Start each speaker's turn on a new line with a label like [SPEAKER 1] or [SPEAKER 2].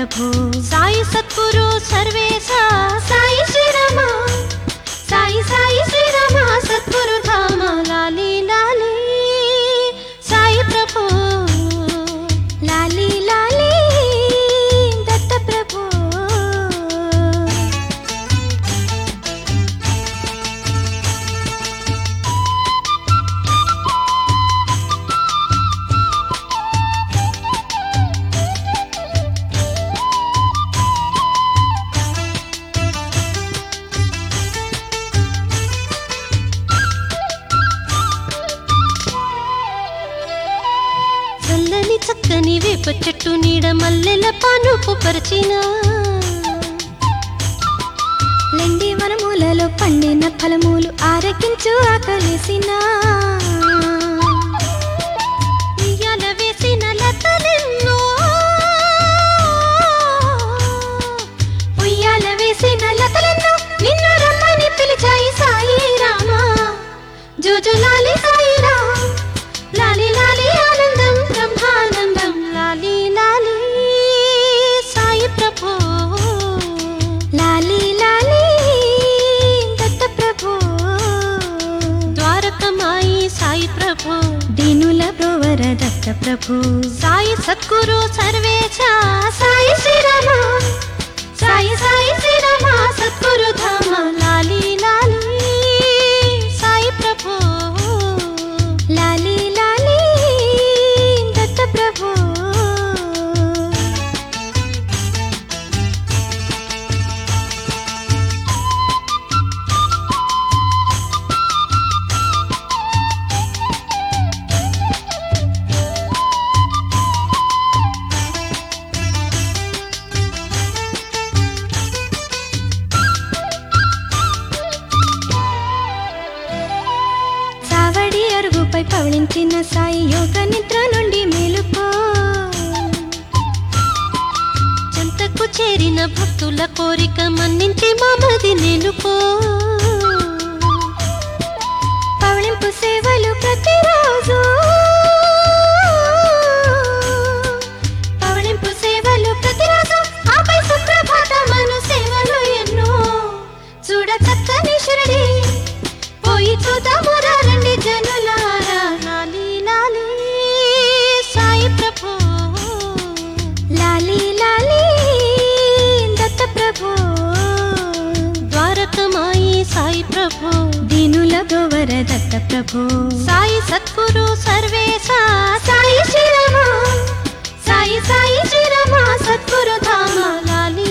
[SPEAKER 1] ప్రభు సాయి సద్గురు సర్వేశ సాయి శ్రీరామ సాయి సాయి శ్రీరామ సద్గురు ధామ లాలి లాలి సాయి ప్రభు లాలి లాలి దత్త ప్రభు చల్లని చక్కని వేప చెట్టు నీడ మల్లెల పానుపు పరిచిన లెండి వనమూలలో పండిన ఫలమూలు ఆరగించు ఆకలేసిన ఉయ్యాల వేసిన లతలెన్నో ఉయ్యాల వేసిన లతలెన్నో నిన్ను రమ్మని పిలిచాయి సాయి రామా జోజులాలి సాయి రామ్ లాలి లాలి ఆనందం బ్రహ్మానందం లాలి లాలి సాయి ప్రభు లాలి లాలి దత్త ప్రభు ద్వారకమాయి సాయి ప్రభు దీనుల బ్రోవర దత్త ప్రభు సాయి సద్గురు సర్వేశ సాయి శ్రీరామ సాయి సాయి శ్రీరామ సద్గురు ధామ లాలి లాలి సాయి ప్రభు లాలి లాలి దత్త ప్రభు సావడి అరుగుపై పవళించిన సాయి యోగ నిద్ర నుండి మేలుకో చెంతకు చేరిన భక్తుల కోరిక మన్నించి మామది నిలుకో పవళింపు సేవలు ప్రతిరోజు పవళింపు సేవలు ప్రతిరోజు ఆపై సుప్రభాతమను సేవలు ఎన్నో చూడ చక్కని షిరడి పోయి చూద్దాము రండి జనులారా లాలి లాలి సాయి ప్రభు లాలి లాలి దత్త ప్రభు ద్వారకమాయి సాయి ప్రభు దీనుల గోవర దత్త ప్రభు సాయి సద్గురు సర్వేశ సాయి శ్రీరామ సాయి సాయి శ్రీరామ సద్గురు ధామ లాలి